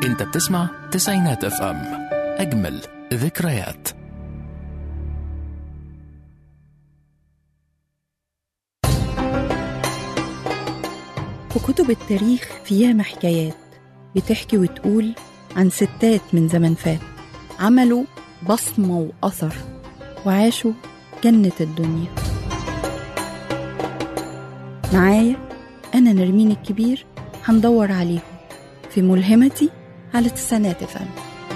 انت بتسمع تسعينات اف ام اجمل ذكريات وكتب التاريخ فيها حكايات بتحكي وتقول عن ستات من زمن فات عملوا بصمة وأثر وعاشوا جنة الدنيا معايا أنا نرمين الكبير هندور عليهم في ملهمتي على تسعينات فم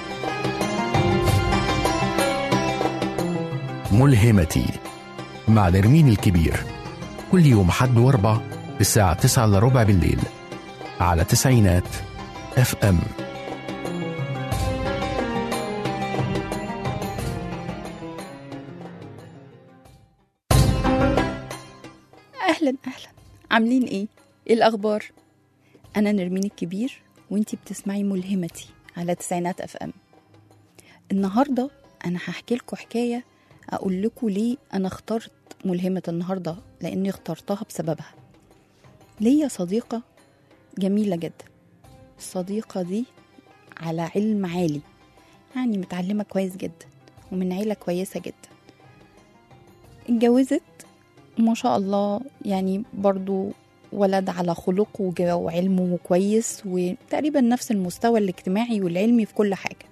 ملهمتي مع نرمين الكبير كل يوم حد واربع الساعة تسعة إلا ربع بالليل على تسعينات اف ام أهلا أهلا عاملين إيه؟ إيه الأخبار؟ أنا نرمين الكبير وإنتي بتسمعي ملهمتي على تسعينات أف أم النهاردة أنا هحكي لكم حكاية أقول لكم ليه أنا اخترت ملهمة النهاردة لأني اخترتها بسببها ليا صديقة جميلة جدا الصديقة دي على علم عالي يعني متعلمة كويس جدا ومن عيلة كويسة جدا اتجوزت ما شاء الله يعني برضو ولد على خلق وج- وعلمه كويس وتقريبا نفس المستوى الاجتماعي والعلمي في كل حاجة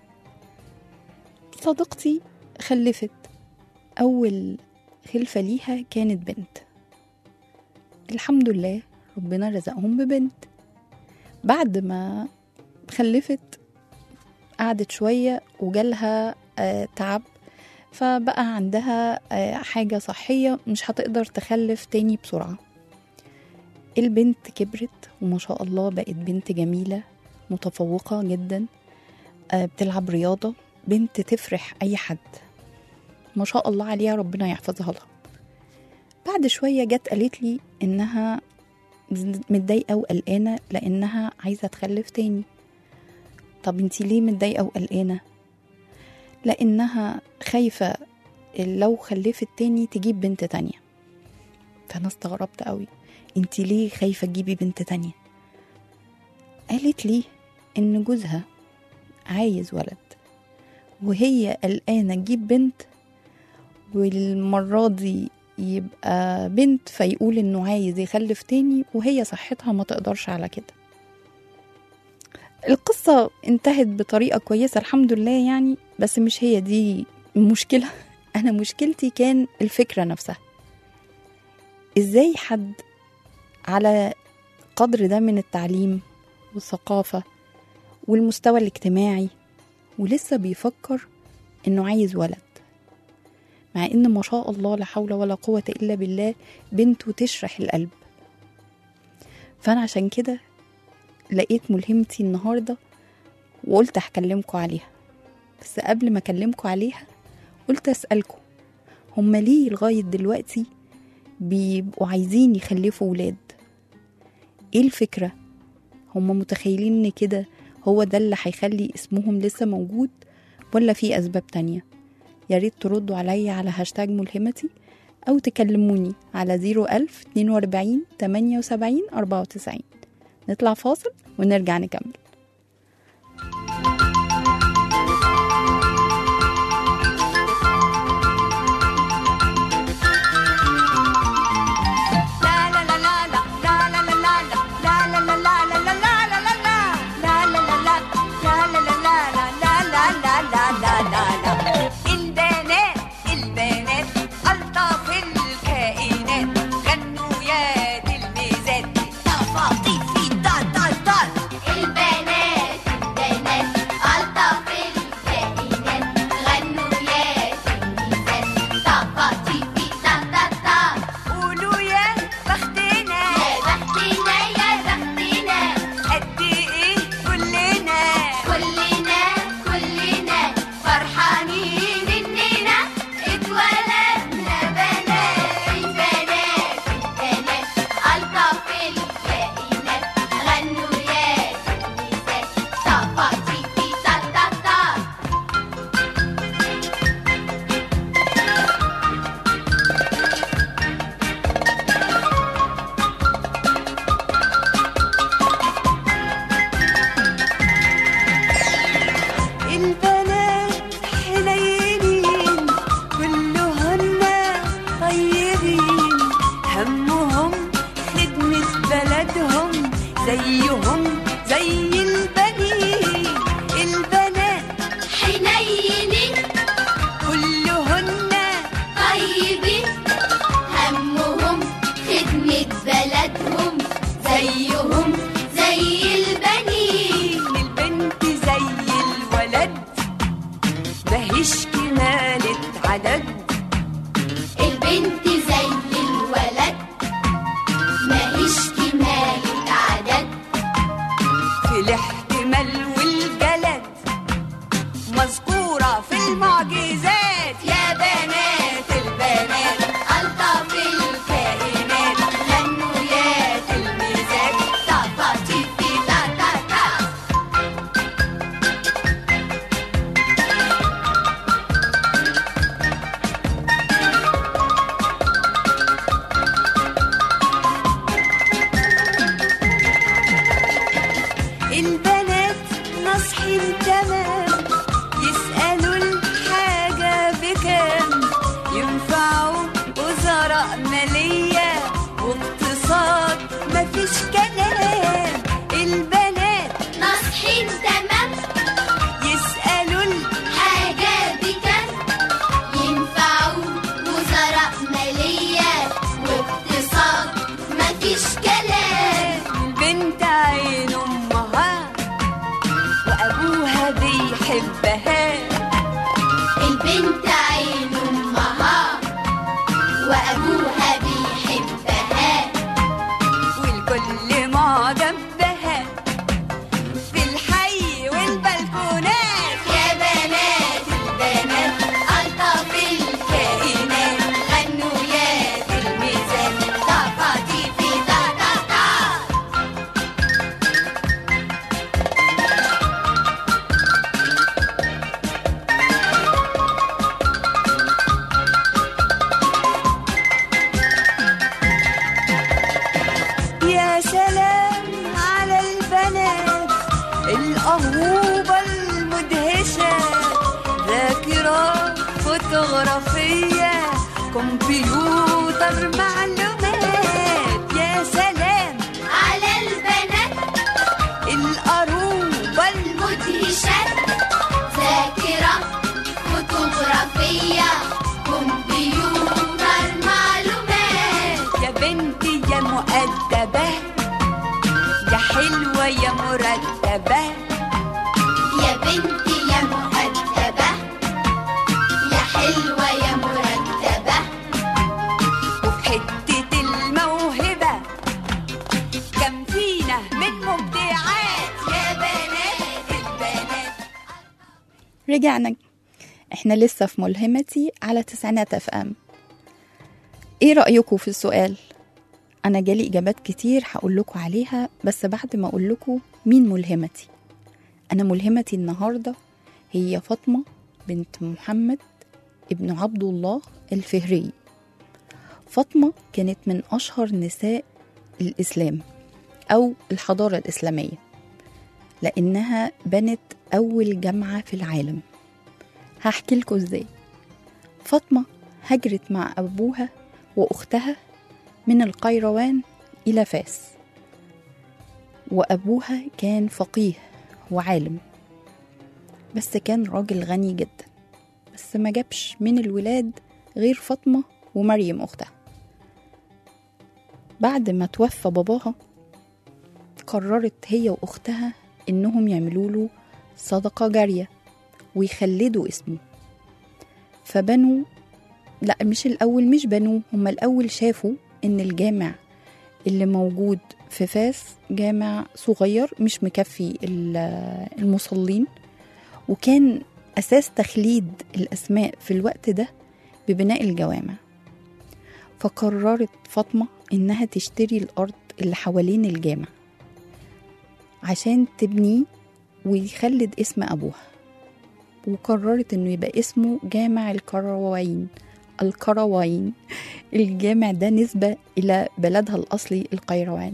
صديقتي خلفت أول خلفة ليها كانت بنت الحمد لله ربنا رزقهم ببنت بعد ما خلفت قعدت شوية وجالها آه، تعب فبقى عندها آه، حاجة صحية مش هتقدر تخلف تاني بسرعة البنت كبرت وما شاء الله بقت بنت جميلة متفوقة جدا آه، بتلعب رياضة بنت تفرح أي حد ما شاء الله عليها ربنا يحفظها لها بعد شوية جت قالت لي إنها متضايقة وقلقانة لأنها عايزة تخلف تاني طب انتي ليه متضايقة وقلقانة لأنها خايفة لو خلفت تاني تجيب بنت تانية فأنا استغربت قوي انتي ليه خايفة تجيبي بنت تانية قالت لي إن جوزها عايز ولد وهي قلقانة تجيب بنت والمرة دي يبقى بنت فيقول إنه عايز يخلف تاني وهي صحتها ما تقدرش على كده القصة انتهت بطريقة كويسة الحمد لله يعني بس مش هي دي المشكلة أنا مشكلتي كان الفكرة نفسها إزاي حد على قدر ده من التعليم والثقافة والمستوى الاجتماعي ولسه بيفكر إنه عايز ولد مع إن ما شاء الله لا حول ولا قوة إلا بالله بنته تشرح القلب فأنا عشان كده لقيت ملهمتي النهاردة وقلت هكلمكم عليها بس قبل ما أكلمكم عليها قلت أسألكم هما ليه لغاية دلوقتي بيبقوا عايزين يخلفوا ولاد ايه الفكرة هما متخيلين ان كده هو ده اللي هيخلي اسمهم لسه موجود ولا في أسباب تانية يا ريت تردوا عليا على هاشتاج ملهمتي أو تكلموني على 01000 42 78 94 نطلع فاصل ونرجع نكمل البنات البنات ألطف الكائنات غنوا يا تلميذات تفاطيفي دا دا دا البنات زيهم زي البنين البنت زي الولد ماهيش كمالة عدد البنت زي الولد ماهيش كمالة عدد في الاحتمال والجلد مذكورة في المعجزات يا بنات البنات ألطف الكائنات غنوا يا تلميذات طفاتي في تا تا تا البنات ناصحين تمام يسألوا الحاجة بكام ينفعوا وزراء مالية واقتصاد مفيش كلام البنات ناصحين تمام يسألوا حاجة بكم ينفعوا وزراء مالية واقتصاد مفيش كلام البنت عين أمها وأبوها بيحبها البنت عين أمها وأبوها بيحبها والكل معجب بها في الحي والبلكونات يا بنات البنات ألطف الكائنات غنوا يا تلميذات طفاتي في تا تا تا يا سلام على البنات الأهوبة المدهشة ذاكرة فوتوغرافية كمبيوتر معلومات يا سلام على البنات الأروبة الم... مدهشات ذاكرة فوتوغرافية كمبيوتر معلومات يا بنتي يا مؤدبة يا حلوة يا مرتبة يا بنتي يا مؤدبة يا حلوة يا مرتبة وفي حتة الموهبة كم فينا من مبدعات يا بنات البنات رجعنا احنا لسه في ملهمتي على تسعينات اف ام ايه رأيكم في السؤال انا جالي اجابات كتير هقول لكم عليها بس بعد ما اقول لكم مين ملهمتي انا ملهمتي النهارده هي فاطمه بنت محمد ابن عبد الله الفهري فاطمه كانت من اشهر نساء الاسلام او الحضاره الاسلاميه لانها بنت اول جامعه في العالم هحكي لكم ازاي فاطمه هجرت مع ابوها واختها من القيروان الى فاس وابوها كان فقيه وعالم بس كان راجل غني جدا بس ما جابش من الولاد غير فاطمه ومريم اختها بعد ما توفى باباها قررت هي واختها انهم يعملوا له صدقه جاريه ويخلدوا اسمه فبنوا لا مش الأول مش بنوه هما الأول شافوا إن الجامع اللي موجود في فاس جامع صغير مش مكفي ال- المصلين وكان أساس تخليد الأسماء في الوقت ده ببناء الجوامع فقررت فاطمة إنها تشتري الأرض اللي حوالين الجامع عشان تبنيه ويخلد اسم أبوها وقررت إنه يبقى اسمه جامع الكروين الكروين الجامع ده نسبة إلى بلدها الأصلي القيروان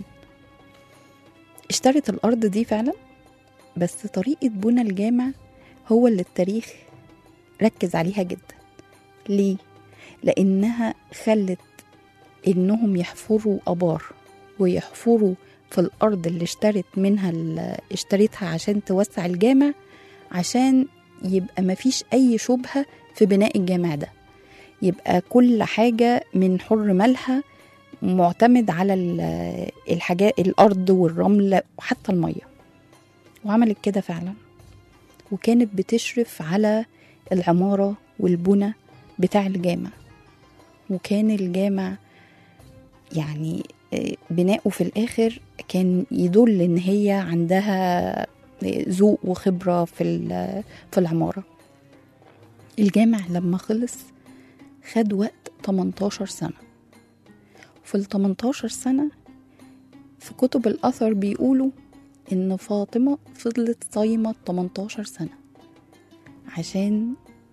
اشترت الأرض دي فعلا بس طريقة بنى الجامع هو اللي التاريخ ركز عليها جدا ليه؟ لأنها خلت إنهم يحفروا أبار ويحفروا في الأرض اللي اشترت منها ال- اشتريتها عشان توسع الجامع عشان يبقى مفيش أي شبهة في بناء الجامع ده يبقى كل حاجة من حر مالها معتمد على ال- الحاجات الأرض والرمل وحتى المية وعملت كده فعلا وكانت بتشرف على العمارة والبنى بتاع الجامع وكان الجامع يعني آه، بناؤه في الآخر كان يدل إن هي عندها آه، ذوق وخبرة في ال- في العمارة الجامع لما خلص خد وقت 18 سنة في ال 18 سنة في كتب الأثر بيقولوا إن فاطمة فضلت صايمة 18 سنة عشان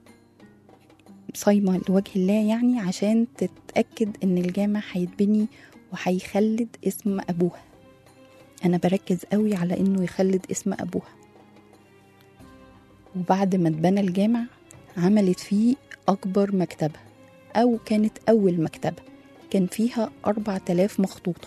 صايمة لوجه الله يعني عشان تتأكد إن الجامع هيتبني وهيخلد اسم أبوها أنا بركز قوي على إنه يخلد اسم أبوها وبعد ما اتبنى الجامع عملت فيه أكبر مكتبة أو كانت أول مكتبة كان فيها أربع تلاف مخطوطة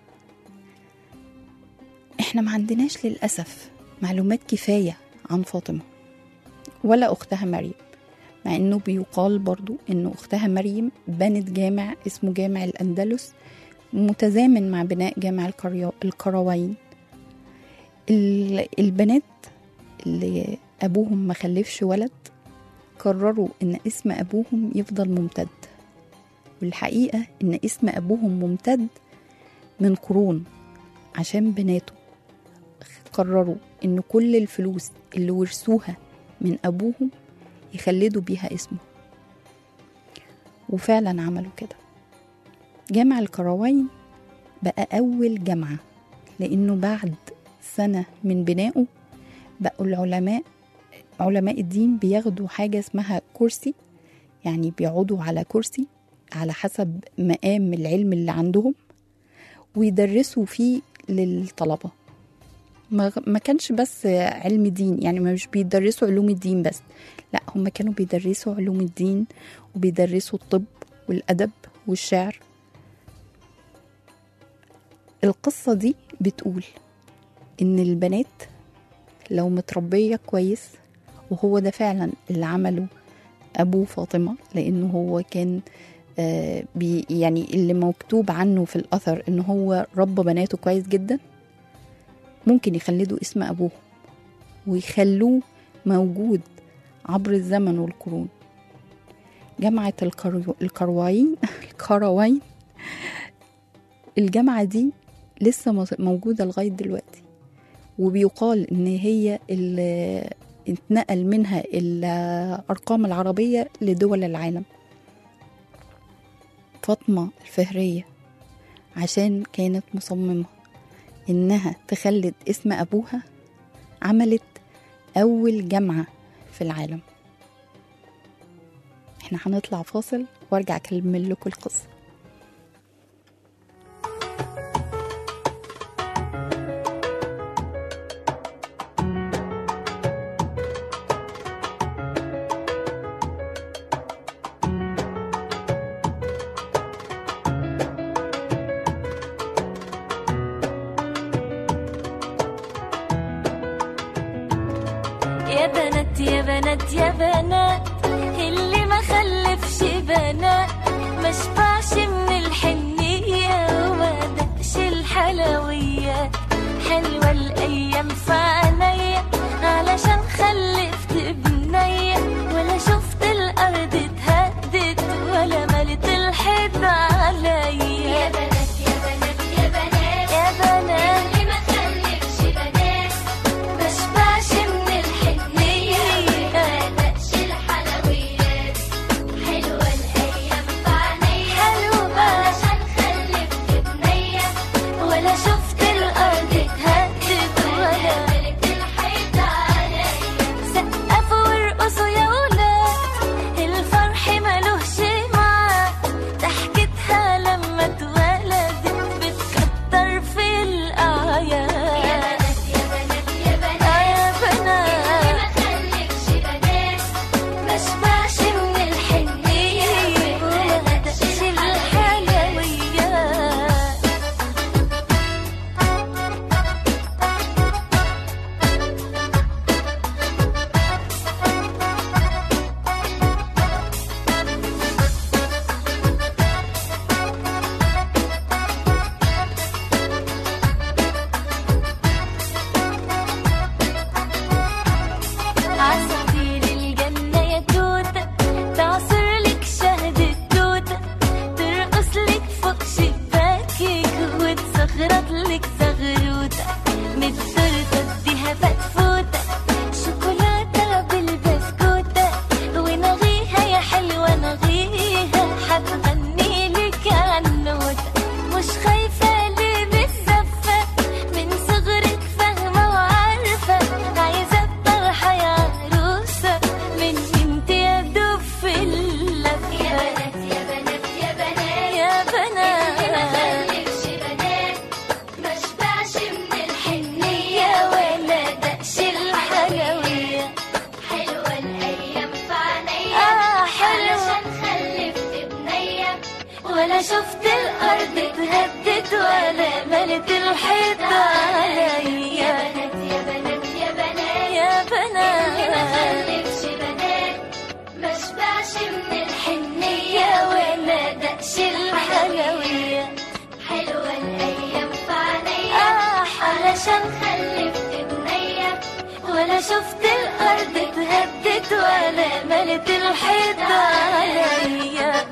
إحنا ما عندناش للأسف معلومات كفاية عن فاطمة ولا أختها مريم مع إنه بيقال برضو إنه أختها مريم بنت جامع اسمه جامع الأندلس متزامن مع بناء جامع القريا- القرويين ال- البنات اللي أبوهم ما خلفش ولد قرروا إن اسم أبوهم يفضل ممتد والحقيقة إن اسم أبوهم ممتد من قرون عشان بناته قرروا إن كل الفلوس اللي ورثوها من أبوهم يخلدوا بيها اسمه وفعلا عملوا كده جامع القروين بقى أول جامعة لأنه بعد سنة من بنائه بقوا العلماء علماء الدين بياخدوا حاجة اسمها كرسي يعني بيقعدوا على كرسي على حسب مقام العلم اللي عندهم ويدرسوا فيه للطلبة ما ما كانش بس علم دين يعني مش بيدرسوا علوم الدين بس لا هم كانوا بيدرسوا علوم الدين وبيدرسوا الطب والأدب والشعر القصة دي بتقول إن البنات لو متربية كويس وهو ده فعلا اللي عمله أبو فاطمة لأنه هو كان آه، بي يعني اللي مكتوب عنه في الأثر إن هو ربى بناته كويس جدا ممكن يخلدوا اسم أبوهم ويخلوه موجود عبر الزمن والقرون جامعة الكرو... الكروين الكروين الجامعة دي لسه مز- موجودة لغاية دلوقتي وبيقال إن هي اللي اتنقل منها الأرقام العربية لدول العالم فاطمة الفهرية عشان كانت مصممة إنها تخلد اسم أبوها عملت أول جامعة في العالم احنا هنطلع فاصل وارجع اكمل لكم القصه يا بنات يا بنات يا بنات اللي ما خلفش بنات ما شبعش من الحنية وما دقش الحلويات حلوة الأيام في عينيا علشان خلفت بنية ولا شفت الأرض اتهدت ولا ملت الحيط عليا يا بنات يا بنات يا بنات يا بنات اللي ما خلفش بنات ما شبعش من الحنية وما دقش الحلويات حلوة الأيام في عينيا حلوة علشان خلفت بنية ولا شفت الأرض اتهدت ولا ملت ولا شفت الأرض اتهدت ولا ملت الحيط عليا يا بنات يا بنات يا بنات يا اللي ما بنات خلفش بنات ما شبعش من الحنية يا ولا ولا دقش الحلويات حلوة الأيام في عينيا آه علشان خلفت بنية ولا شفت الأرض اتهدت ولا ملت الحيط عليا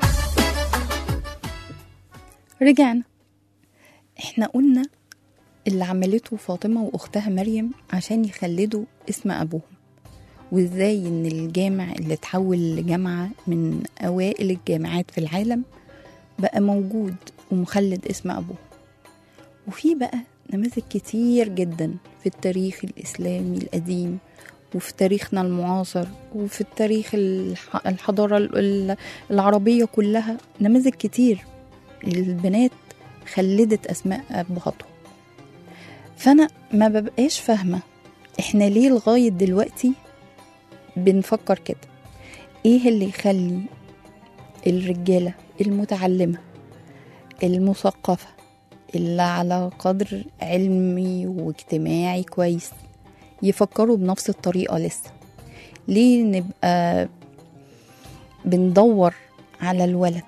رجعنا احنا قلنا اللي عملته فاطمة وأختها مريم عشان يخلدوا اسم أبوهم وإزاي إن الجامع اللي اتحول لجامعة من أوائل الجامعات في العالم بقى موجود ومخلد اسم أبوه وفي بقى نماذج كتير جدا في التاريخ الإسلامي القديم وفي تاريخنا المعاصر وفي التاريخ الح- الحضارة ال- العربية كلها نماذج كتير البنات خلدت أسماء أبهاتهم فأنا ما ببقاش فاهمة إحنا ليه لغاية دلوقتي بنفكر كده إيه اللي يخلي الرجالة المتعلمة المثقفة اللي على قدر علمي واجتماعي كويس يفكروا بنفس الطريقة لسه ليه نبقى بندور على الولد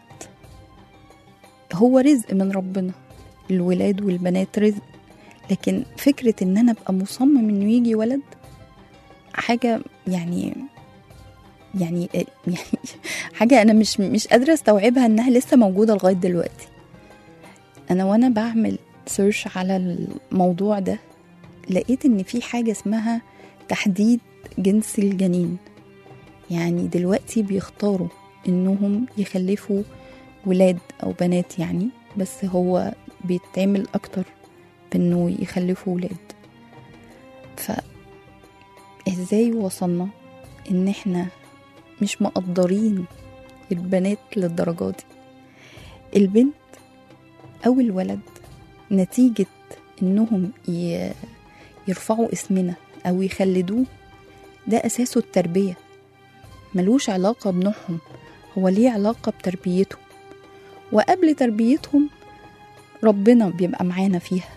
هو رزق من ربنا الولاد والبنات رزق لكن فكرة ان انا ابقى مصمم انه يجي ولد حاجة يعني يعني يعني حاجة انا مش مش قادرة استوعبها انها لسه موجودة لغاية دلوقتي انا وانا بعمل سيرش على الموضوع ده لقيت ان في حاجة اسمها تحديد جنس الجنين يعني دلوقتي بيختاروا انهم يخلفوا ولاد او بنات يعني بس هو بيتعمل اكتر بانه يخلفوا ولاد ف ازاي وصلنا ان احنا مش مقدرين البنات للدرجة دي البنت او الولد نتيجة انهم ي- يرفعوا اسمنا او يخلدوه ده اساسه التربية ملوش علاقة بنوعهم هو ليه علاقة بتربيتهم وقبل تربيتهم ربنا بيبقى معانا فيها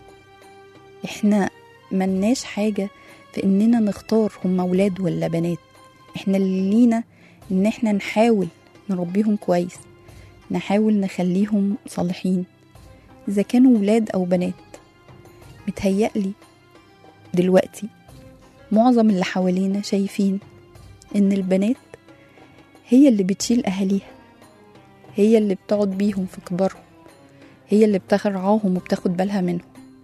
احنا ملناش حاجة في اننا نختار هم ولاد ولا بنات احنا اللي لينا ان احنا نحاول نربيهم كويس نحاول نخليهم صالحين اذا كانوا ولاد او بنات متهيألي دلوقتي معظم اللي حوالينا شايفين ان البنات هي اللي بتشيل اهاليها هي اللي بتقعد بيهم في كبرهم هي اللي بترعاهم وبتاخد بالها منهم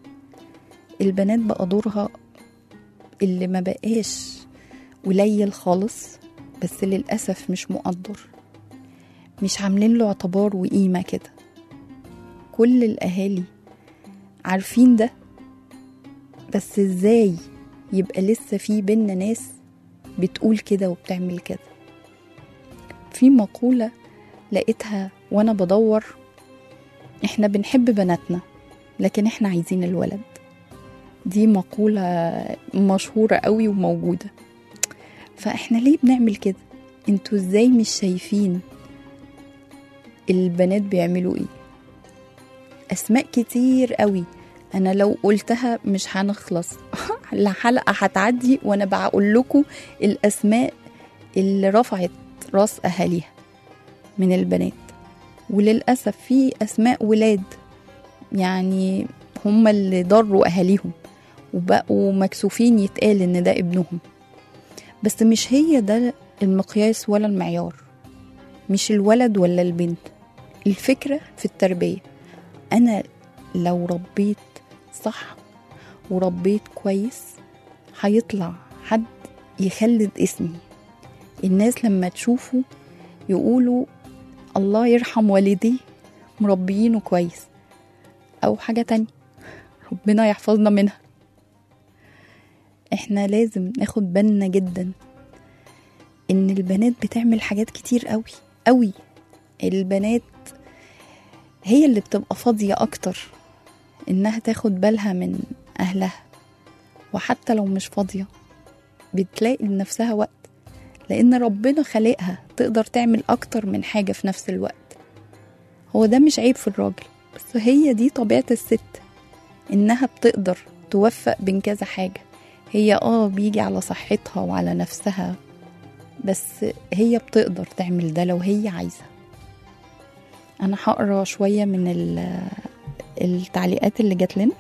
البنات بقى دورها اللي ما بقاش قليل خالص بس للأسف مش مقدر مش عاملين له اعتبار وقيمة كده كل الأهالي عارفين ده بس ازاي يبقى لسه في بينا ناس بتقول كده وبتعمل كده في مقولة لقيتها وانا بدور احنا بنحب بناتنا لكن احنا عايزين الولد دي مقولة مشهورة قوي وموجودة فاحنا ليه بنعمل كده انتوا ازاي مش شايفين البنات بيعملوا ايه اسماء كتير قوي انا لو قلتها مش هنخلص الحلقة هتعدي وانا بقول لكم الاسماء اللي رفعت راس اهاليها من البنات وللأسف في أسماء ولاد يعني هم اللي ضروا أهاليهم وبقوا مكسوفين يتقال إن ده ابنهم بس مش هي ده المقياس ولا المعيار مش الولد ولا البنت الفكرة في التربية أنا لو ربيت صح وربيت كويس هيطلع حد يخلد اسمي الناس لما تشوفه يقولوا الله يرحم والديه مربيينه كويس أو حاجة تانية ربنا يحفظنا منها احنا لازم ناخد بالنا جدا ان البنات بتعمل حاجات كتير قوي قوي البنات هي اللي بتبقى فاضية اكتر انها تاخد بالها من اهلها وحتى لو مش فاضية بتلاقي لنفسها وقت لان ربنا خلقها تقدر تعمل اكتر من حاجة في نفس الوقت هو ده مش عيب في الراجل بس هي دي طبيعة الست إنها بتقدر توفق بين كذا حاجة هي اه بيجي على صحتها وعلى نفسها بس هي بتقدر تعمل ده لو هي عايزة أنا هقرا شوية من ال- التعليقات اللي جات لنا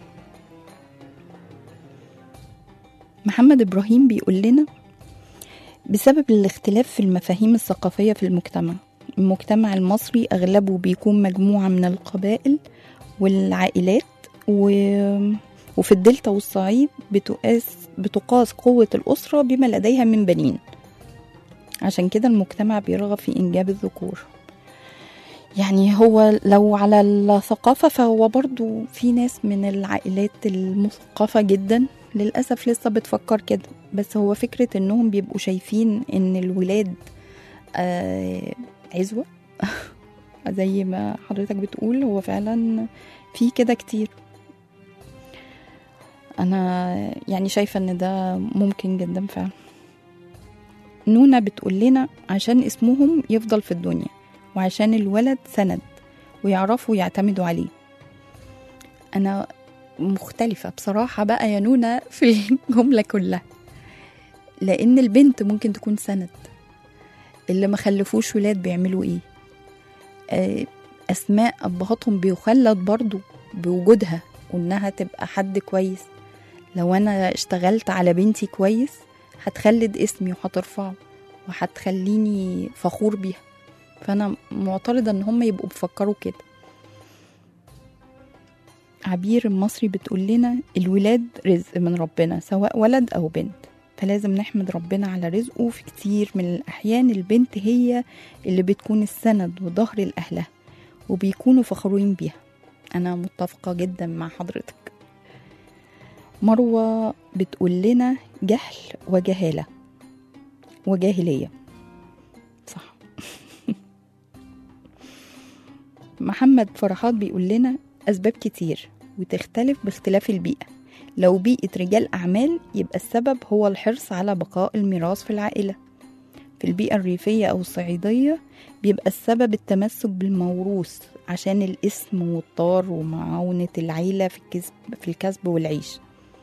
محمد إبراهيم بيقول لنا بسبب الاختلاف في المفاهيم الثقافية في المجتمع المجتمع المصري أغلبه بيكون مجموعة من القبائل والعائلات و... وفي الدلتا والصعيد بتقاس بتقاس قوة الأسرة بما لديها من بنين عشان كده المجتمع بيرغب في إنجاب الذكور يعني هو لو على الثقافة فهو برضو في ناس من العائلات المثقفة جدا للأسف لسه بتفكر كده بس هو فكرة إنهم بيبقوا شايفين إن الولاد آه عزوة زي ما حضرتك بتقول هو فعلا في كده كتير أنا يعني شايفة إن ده ممكن جدا فعلا نونا بتقول لنا عشان اسمهم يفضل في الدنيا وعشان الولد سند ويعرفوا يعتمدوا عليه أنا مختلفة بصراحة بقى يا نونا في الجملة كلها لأن البنت ممكن تكون سند اللي ما خلفوش ولاد بيعملوا ايه آه، أسماء أبهاتهم بيخلد برضو بوجودها وإنها تبقى حد كويس لو أنا اشتغلت على بنتي كويس هتخلد اسمي وهترفعه وهتخليني فخور بيها فأنا معترضة إن هم يبقوا بيفكروا كده عبير المصري بتقول لنا الولاد رزق من ربنا سواء ولد أو بنت فلازم نحمد ربنا على رزقه في كتير من الأحيان البنت هي اللي بتكون السند وظهر لأهلها وبيكونوا فخورين بيها أنا متفقة جدا مع حضرتك مروة بتقول لنا جهل وجهالة وجاهلية صح محمد فرحات بيقول لنا أسباب كتير وتختلف باختلاف البيئة لو بيئة رجال أعمال يبقى السبب هو الحرص على بقاء الميراث في العائلة في البيئة الريفية أو الصعيدية بيبقى السبب التمسك بالموروث عشان الاسم والطار ومعاونة العيلة في الكسب, في الكسب والعيش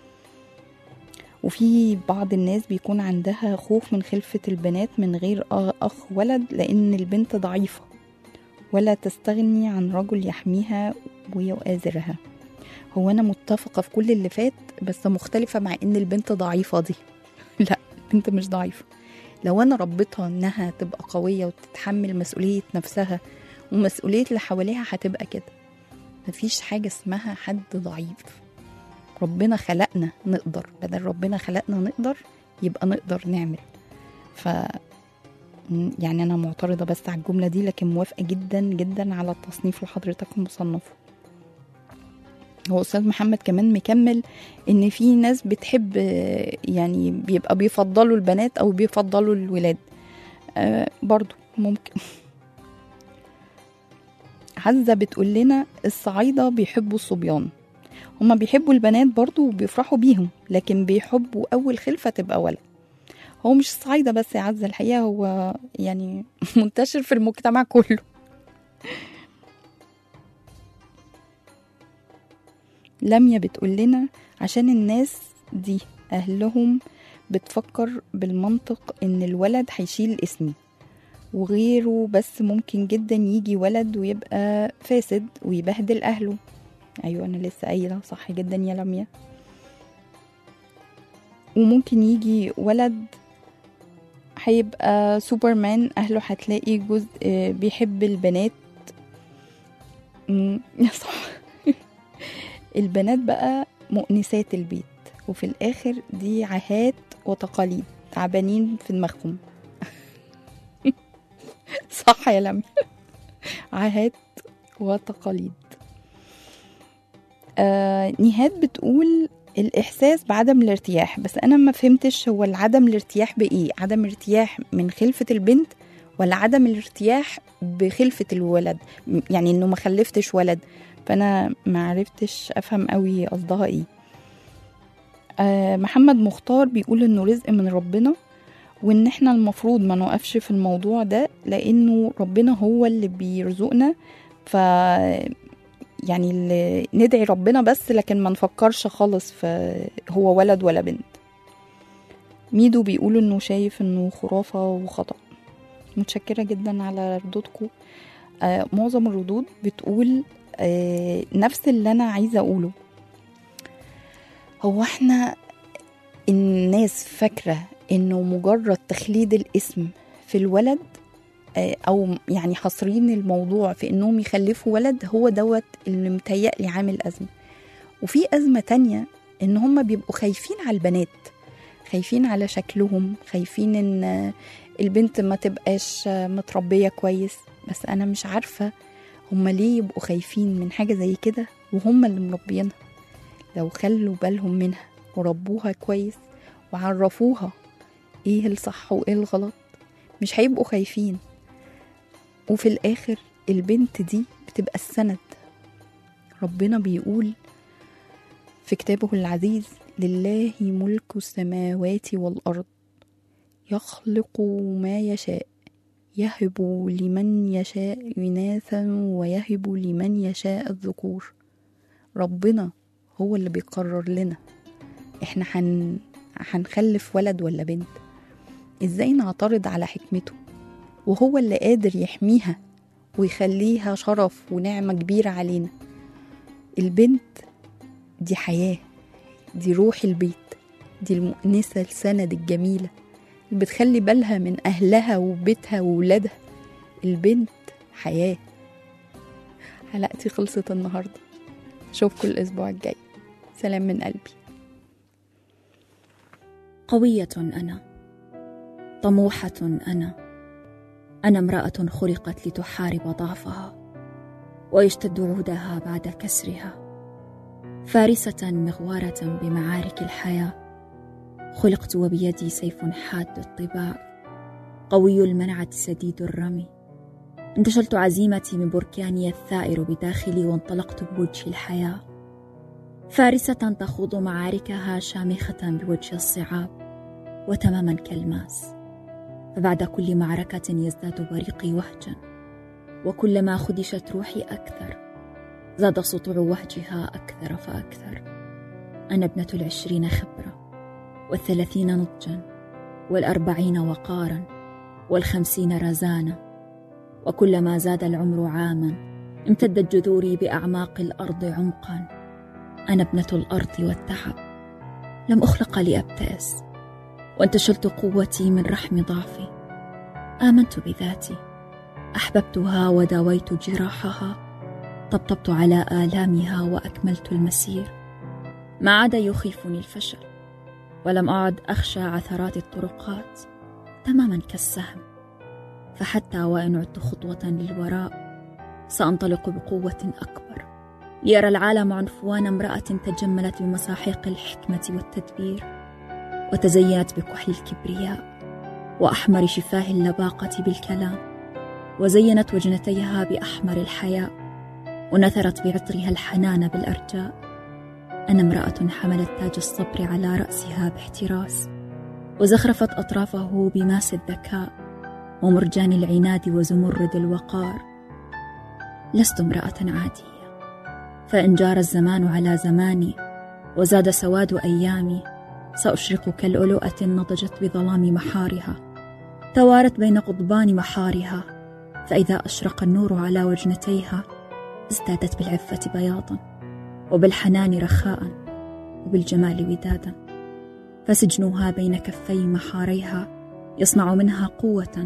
وفي بعض الناس بيكون عندها خوف من خلفة البنات من غير أ- أخ ولد لأن البنت ضعيفة ولا تستغني عن رجل يحميها ويؤازرها هو أنا متفقة في كل اللي فات بس مختلفة مع إن البنت ضعيفة دي لا البنت مش ضعيفة لو أنا ربيتها إنها تبقى قوية وتتحمل مسؤولية نفسها ومسؤولية اللي حواليها هتبقى كده مفيش حاجة اسمها حد ضعيف ربنا خلقنا نقدر بدل ربنا خلقنا نقدر يبقى نقدر نعمل ف م- يعني أنا معترضة بس على الجملة دي لكن موافقة جدا جدا على التصنيف اللي حضرتك مصنفه هو أستاذ محمد كمان مكمل إن في ناس بتحب آه، يعني بيبقى بيفضلوا البنات أو بيفضلوا الولاد آه برضو ممكن عزة بتقول لنا الصعايدة بيحبوا الصبيان هما بيحبوا البنات برضو وبيفرحوا بيهم لكن بيحبوا أول خلفة تبقى ولد هو مش الصعايدة بس يا عزة الحقيقة هو يعني منتشر في المجتمع كله لميا بتقول لنا عشان الناس دي أهلهم بتفكر بالمنطق إن الولد هيشيل اسمي وغيره بس ممكن جدا يجي ولد ويبقى فاسد ويبهدل أهله أيوة أنا لسه قايلة صح جدا يا لميا وممكن يجي ولد هيبقى سوبرمان أهله هتلاقي جزء آه، بيحب البنات مم، صح البنات بقى مؤنسات البيت وفي الآخر دي عاهات وتقاليد تعبانين في دماغهم صح يا لمي عاهات وتقاليد آه نهاد بتقول الإحساس بعدم الارتياح بس أنا ما فهمتش هو العدم الارتياح بإيه عدم ارتياح من خلفة البنت ولا عدم الارتياح بخلفة الولد م- يعني إنه ما خلفتش ولد فأنا ما عرفتش أفهم قوي قصدها إيه آه محمد مختار بيقول إنه رزق من ربنا وإن إحنا المفروض ما نوقفش في الموضوع ده لأنه ربنا هو اللي بيرزقنا ف يعني اللي ندعي ربنا بس لكن ما نفكرش خالص في هو ولد ولا بنت ميدو بيقول انه شايف انه خرافة وخطأ متشكرة جدا على ردودكم آه معظم الردود بتقول آه نفس اللي انا عايزة اقوله هو احنا الناس فاكرة انه مجرد تخليد الاسم في الولد آه، او يعني حاصرين الموضوع في انهم يخلفوا ولد هو دوت اللي متهيألي عامل ازمه وفي ازمه تانية ان هم بيبقوا خايفين على البنات خايفين على شكلهم خايفين ان البنت ما تبقاش متربيه كويس بس انا مش عارفه هم ليه يبقوا خايفين من حاجه زي كده وهم اللي مربينها لو خلوا بالهم منها وربوها كويس وعرفوها ايه الصح وايه الغلط مش هيبقوا خايفين وفي الآخر البنت دي بتبقى السند ربنا بيقول في كتابه العزيز لله ملك السماوات والأرض يخلق ما يشاء يهب لمن يشاء إناثا ويهب لمن يشاء الذكور ربنا هو اللي بيقرر لنا احنا هن... هنخلف ولد ولا بنت ازاي نعترض على حكمته وهو اللي قادر يحميها ويخليها شرف ونعمة كبيرة علينا البنت دي حياة دي روح البيت دي المؤنسة السند الجميلة اللي بتخلي بالها من أهلها وبيتها وولادها البنت حياة حلقتي خلصت النهاردة أشوفكم الأسبوع الجاي سلام من قلبي قوية أنا طموحة أنا أنا امرأة خلقت لتحارب ضعفها ويشتد عودها بعد كسرها فارسة مغوارة بمعارك الحياة خلقت وبيدي سيف حاد الطباع قوي المنعة سديد الرمي انتشلت عزيمتي من بركاني الثائر بداخلي وانطلقت بوجه الحياة فارسة تخوض معاركها شامخة بوجه الصعاب وتماما كالماس فبعد كل معركة يزداد بريقي وهجا وكلما خدشت روحي أكثر زاد سطوع وهجها أكثر فأكثر أنا ابنة العشرين خبرة والثلاثين نضجا والأربعين وقارا والخمسين رزانة وكلما زاد العمر عاما امتدت جذوري بأعماق الأرض عمقا أنا ابنة الأرض والتعب لم أخلق لأبتئس وانتشلت قوتي من رحم ضعفي امنت بذاتي احببتها وداويت جراحها طبطبت على الامها واكملت المسير ما عاد يخيفني الفشل ولم اعد اخشى عثرات الطرقات تماما كالسهم فحتى وان عدت خطوه للوراء سانطلق بقوه اكبر ليرى العالم عنفوان امراه تجملت بمساحيق الحكمه والتدبير وتزينت بكحل الكبرياء واحمر شفاه اللباقه بالكلام وزينت وجنتيها باحمر الحياء ونثرت بعطرها الحنان بالارجاء انا امراه حملت تاج الصبر على راسها باحتراس وزخرفت اطرافه بماس الذكاء ومرجان العناد وزمرد الوقار لست امراه عاديه فان جار الزمان على زماني وزاد سواد ايامي سأشرق كالألوءة نضجت بظلام محارها توارت بين قضبان محارها فإذا أشرق النور على وجنتيها ازدادت بالعفة بياضا وبالحنان رخاء وبالجمال ودادا فسجنها بين كفي محاريها يصنع منها قوة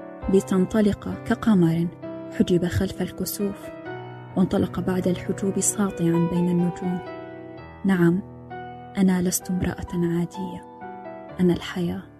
لتنطلق كقمر حجب خلف الكسوف وانطلق بعد الحجوب ساطعا بين النجوم نعم انا لست امراه عاديه انا الحياه